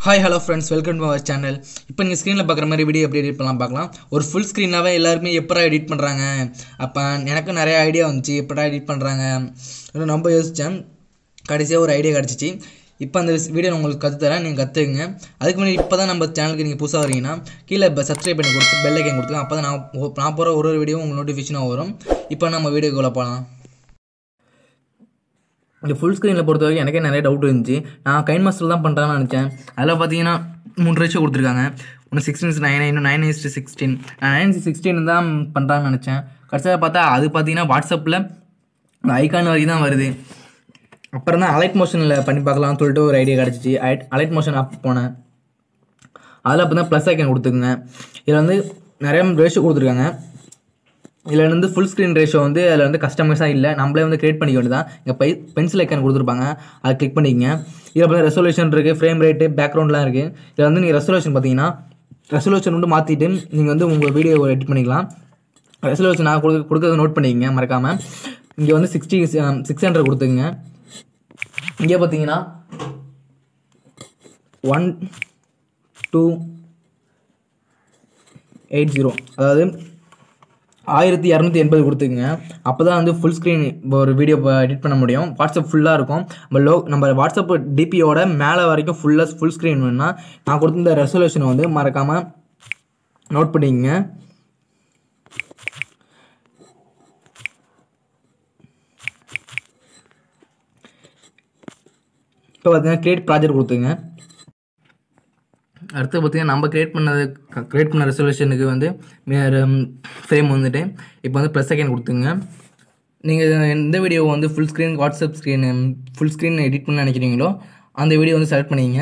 Hi hello friends welcome to our channel இப்போ நீங்கள் ஸ்க்ரீனில் பார்க்குற மாதிரி வீடியோ எப்படி எடிட் பண்ணலாம் பார்க்கலாம் ஒரு ஃபுல் ஸ்க்ரீனாகவே எல்லாருமே எப்படா எடிட் பண்ணுறாங்க அப்போ எனக்கும் நிறைய ஐடியா வந்துச்சு எப்படா எடிட் பண்ணுறாங்க இன்னும் ரொம்ப யோசித்தேன் கடைசியாக ஒரு ஐடியா கிடச்சிச்சு இப்போ அந்த வீடியோ நான் உங்களுக்கு கற்றுத்தரேன் நீங்கள் கற்றுக்குங்க அதுக்கு முன்னாடி இப்போ தான் நம்ம சேனலுக்கு நீங்கள் புதுசாக வரீங்கன்னா கீழே இப்போ சப்ஸ்கிரைப் பண்ணி கொடுத்து பெல் ஐக்கன் கொடுத்துங்க அப்போ தான் நான் ஒ- நான் போகிற ஒரு ஒரு வீடியோ உங்களுக்கு நோட்டிஃபிகேஷனாக வரும் இப்போ நம்ம வீடியோக்குள்ளே போகலாம் இந்த ஃபுல் ஸ்க்ரீனில் பொறுத்த வரைக்கும் எனக்கே நிறைய டவுட் இருந்துச்சு நான் கைன் மாஸ்டர் தான் பண்ணுறான்னு நினச்சேன் அதில் பார்த்தீங்கன்னா மூணு ரேஷியோ கொடுத்துருக்காங்க ஒன்று சிக்ஸ்டீன் நைன் இன்னும் நைன் இஸ்ட்டு சிக்ஸ்டீன் நான் நைன் சிக்ஸ்டீன் தான் பண்ணுறான்னு நினச்சேன் கடைசியாக பார்த்தா அது பார்த்தீங்கன்னா வாட்ஸ்அப்பில் ஐகான் வரைக்கும் தான் வருது அப்புறம் தான் அலைட் மோஷனில் பண்ணி பார்க்கலாம்னு சொல்லிட்டு ஒரு ஐடியா கிடச்சிச்சு அலைட் மோஷன் ஆப் போனேன் அதில் அப்போ தான் ப்ளஸ் ஐக்கன் கொடுத்துருங்க இதில் வந்து நிறைய ரேஷியோ கொடுத்துருக்காங்க இதில் வந்து ஃபுல் ஸ்க்ரீன் ரேஷியோ வந்து அதில் வந்து கஸ்டமைஸாக இல்லை நம்மளே வந்து கிரியேட் பண்ணிக்க வேண்டியதான் இங்கே பை பென்சில் ஐக்கன் கொடுத்துருப்பாங்க அதை கிளிக் பண்ணிக்கங்க இதில் பார்த்தா ரெசல்யூஷன் இருக்குது ஃப்ரேம் ரேட்டு பேக்ரவுண்ட்லாம் இருக்குது இதில் வந்து நீங்கள் ரெசல்யூஷன் பார்த்தீங்கன்னா ரெசல்யூஷன் வந்து மாற்றிட்டு நீங்கள் வந்து உங்கள் வீடியோ எடிட் பண்ணிக்கலாம் ரெசல்யூஷன் நான் கொடுக்க கொடுக்கறத நோட் பண்ணிக்கங்க மறக்காமல் இங்கே வந்து சிக்ஸ்டி சிக்ஸ் ஹண்ட்ரட் கொடுத்துங்க இங்கே பார்த்தீங்கன்னா ஒன் டூ எயிட் ஜீரோ அதாவது ஆயிரத்தி இரநூத்தி எண்பது கொடுத்துக்குங்க அப்போ தான் வந்து ஃபுல் ஸ்க்ரீன் ஒரு வீடியோ எடிட் பண்ண முடியும் வாட்ஸ்அப் ஃபுல்லாக இருக்கும் நம்ம லோ நம்ம வாட்ஸ்அப் டிபியோட மேலே வரைக்கும் ஃபுல்லாக ஃபுல் ஸ்க்ரீன் வேணும்னா நான் கொடுத்த ரெசல்யூஷனை வந்து மறக்காமல் நோட் பண்ணிக்கங்க இப்போ பார்த்தீங்கன்னா கிரியேட் ப்ராஜெக்ட் கொடுத்துங்க அடுத்து பார்த்தீங்கன்னா நம்ம கிரியேட் பண்ணது கிரியேட் பண்ண ரெசல்யூஷனுக்கு வந்து ஃப்ரேம் வந்துட்டு இப்போ வந்து ப்ளஸ் செகண்ட் கொடுத்துங்க நீங்கள் எந்த வீடியோ வந்து full screen WhatsApp screen full screen edit பண்ண நினைக்கிறீங்களோ அந்த வீடியோ வந்து செலக்ட் பண்ணிங்க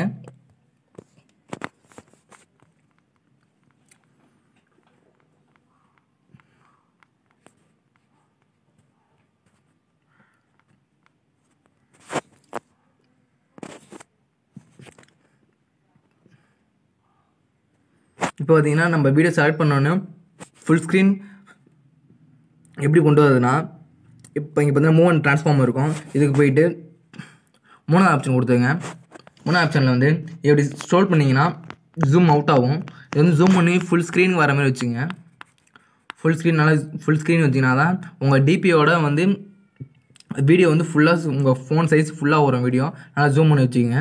இப்போ பார்த்தீங்கன்னா நம்ம வீடியோ செலக்ட் பண்ணோன்னே ஃபுல் ஸ்க்ரீன் எப்படி கொண்டு வரதுன்னா இப்போ இங்கே பார்த்தீங்கன்னா மூவ் அண்ட் ட்ரான்ஸ்ஃபார்ம் இருக்கும் இதுக்கு போயிட்டு மூணாவது ஆப்ஷன் கொடுத்துருங்க மூணாவது ஆப்ஷனில் வந்து இப்படி ஸ்க்ரோல் பண்ணிங்கன்னா ஜூம் அவுட் ஆகும் இது வந்து ஜூம் பண்ணி ஃபுல் ஸ்க்ரீன் வர மாதிரி வச்சுங்க ஃபுல் ஸ்க்ரீன் நல்லா ஃபுல் ஸ்க்ரீன் வச்சிங்கன்னா தான் உங்கள் டிபியோட வந்து வீடியோ வந்து ஃபுல்லாக உங்கள் ஃபோன் சைஸ் ஃபுல்லாக வரும் வீடியோ நல்லா ஜூம் பண்ணி வச்சுக்கோங்க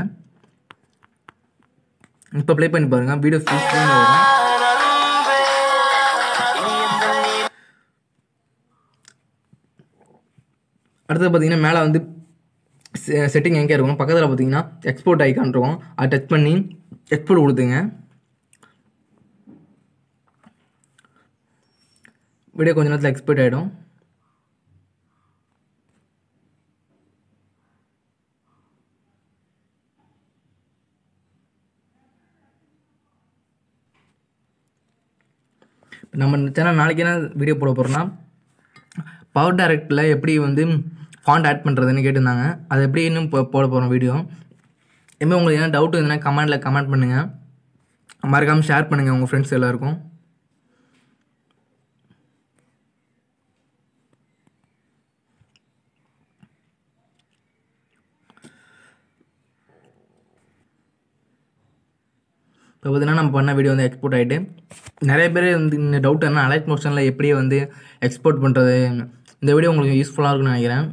இப்போ ப்ளே பண்ணி பாருங்கள் வீடியோ ஃபுல் ஸ்க்ரீனில் வரும் அடுத்தது பார்த்தீங்கன்னா மேலே வந்து செட்டிங் எங்கே இருக்கும் பக்கத்தில் பார்த்தீங்கன்னா எக்ஸ்போர்ட் ஐக்கான் இருக்கும் அதை டச் பண்ணி எக்ஸ்போர்ட் கொடுத்துங்க வீடியோ கொஞ்ச நேரத்தில் எக்ஸ்போர்ட் ஆகிடும் இப்போ நம்ம சேனல் நாளைக்கு என்ன வீடியோ போட போகிறோம்னா பவர் டைரக்டில் எப்படி வந்து ஃபாண்ட் ஆட் பண்ணுறதுன்னு கேட்டிருந்தாங்க அதை எப்படி இன்னும் போ போட போகிறோம் வீடியோ இனிமேல் உங்களுக்கு என்ன டவுட் இருந்ததுன்னா கமெண்ட்டில் கமெண்ட் பண்ணுங்கள் மறக்காமல் ஷேர் பண்ணுங்கள் உங்கள் ஃப்ரெண்ட்ஸ் எல்லாருக்கும் இப்போ பார்த்தீங்கன்னா நம்ம பண்ண வீடியோ வந்து எக்ஸ்போர்ட் ஆகிட்டு நிறைய பேர் வந்து இந்த டவுட் என்ன அலைட் மோஷனில் எப்படி வந்து எக்ஸ்போர்ட் பண்ணுறது இந்த வீடியோ உங்களுக்கு யூஸ்ஃபுல்லாக இருக்கும்னு நினைக்கிறேன்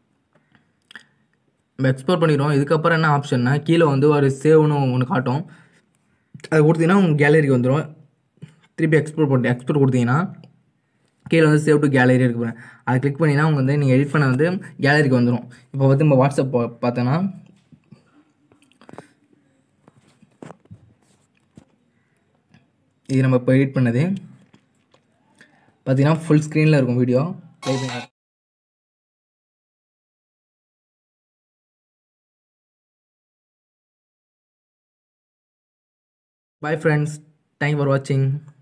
நம்ம எக்ஸ்போர்ட் பண்ணிடுவோம் இதுக்கப்புறம் என்ன ஆப்ஷன்னா கீழே வந்து ஒரு சேவ்னு ஒன்று காட்டும் அது கொடுத்தீங்கன்னா உங்கள் கேலரிக்கு வந்துடும் திருப்பி எக்ஸ்போர்ட் பண்ணி எக்ஸ்போர்ட் கொடுத்தீங்கன்னா கீழே வந்து சேவ் டு கேலரி இருக்கு பாருங்க. அதை கிளிக் பண்ணிங்கன்னா உங்க வந்து நீங்கள் எடிட் பண்ண வந்து கேலரிக்கு வந்துடும் இப்போ வந்து நம்ம வாட்ஸ்அப் பா- பார்த்தோன்னா இது நம்ம இப்போ எடிட் பண்ணது பார்த்தீங்கன்னா ஃபுல் ஸ்க்ரீனில் இருக்கும் வீடியோ ப்ளே பண்ணி பாய் ஃப்ரெண்ட்ஸ் தேங்க் ஃபார் வாட்சிங்